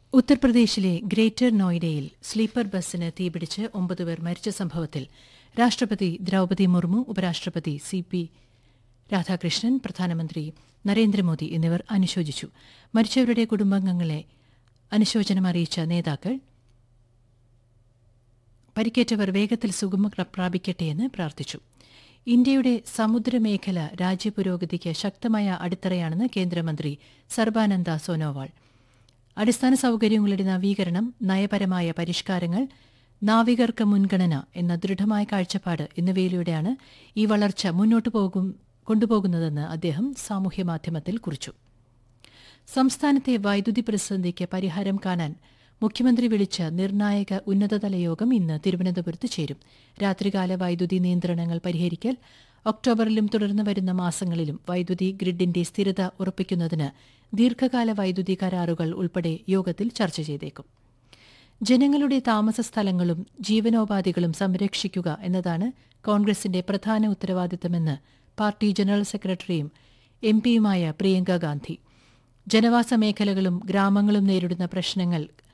ഉത്തർപ്രദേശിലെ ഗ്രേറ്റർ നോയിഡയിൽ സ്ലീപ്പർ ബസ്സിന് തീപിടിച്ച് ഒമ്പത് പേർ മരിച്ച സംഭവത്തിൽ രാഷ്ട്രപതി ദ്രൌപതി മുർമു ഉപരാഷ്ട്രപതി സി പി രാധാകൃഷ്ണൻ പ്രധാനമന്ത്രി നരേന്ദ്രമോദി എന്നിവർ അനുശോചിച്ചു മരിച്ചവരുടെ കുടുംബാംഗങ്ങളെ അനുശോചനം അറിയിച്ച നേതാക്കൾ പരിക്കേറ്റവർ വേഗത്തിൽ സുഗമ പ്രാപിക്കട്ടെയെന്ന് പ്രാർത്ഥിച്ചു ഇന്ത്യയുടെ സമുദ്രമേഖല രാജ്യപുരോഗതിക്ക് ശക്തമായ അടിത്തറയാണെന്ന് കേന്ദ്രമന്ത്രി സർബാനന്ദ സോനോവാൾ അടിസ്ഥാന സൌകര്യങ്ങളുടെ നവീകരണം നയപരമായ പരിഷ്കാരങ്ങൾ നാവികർക്ക് മുൻഗണന എന്ന ദൃഢമായ കാഴ്ചപ്പാട് എന്നിവയിലൂടെയാണ് ഈ വളർച്ച മുന്നോട്ടു പോകും കൊണ്ടുപോകുന്നതെന്ന് അദ്ദേഹം സാമൂഹ്യമാധ്യമത്തിൽ കുറിച്ചു സംസ്ഥാനത്തെ വൈദ്യുതി പ്രതിസന്ധിക്ക് പരിഹാരം കാണാൻ മുഖ്യമന്ത്രി വിളിച്ച നിർണായക ഉന്നതതല യോഗം ഇന്ന് തിരുവനന്തപുരത്ത് ചേരും രാത്രികാല വൈദ്യുതി നിയന്ത്രണങ്ങൾ പരിഹരിക്കൽ ഒക്ടോബറിലും തുടർന്ന് വരുന്ന മാസങ്ങളിലും വൈദ്യുതി ഗ്രിഡിന്റെ സ്ഥിരത ഉറപ്പിക്കുന്നതിന് ദീർഘകാല വൈദ്യുതി കരാറുകൾ ഉൾപ്പെടെ യോഗത്തിൽ ചർച്ച ചെയ്തേക്കും ജനങ്ങളുടെ താമസ സ്ഥലങ്ങളും ജീവനോപാധികളും സംരക്ഷിക്കുക എന്നതാണ് കോൺഗ്രസിന്റെ പ്രധാന ഉത്തരവാദിത്തമെന്ന് പാർട്ടി ജനറൽ സെക്രട്ടറിയും എം പിയുമായ പ്രിയങ്ക ഗാന്ധി ജനവാസ മേഖലകളും ഗ്രാമങ്ങളും നേരിടുന്ന പ്രശ്നങ്ങൾ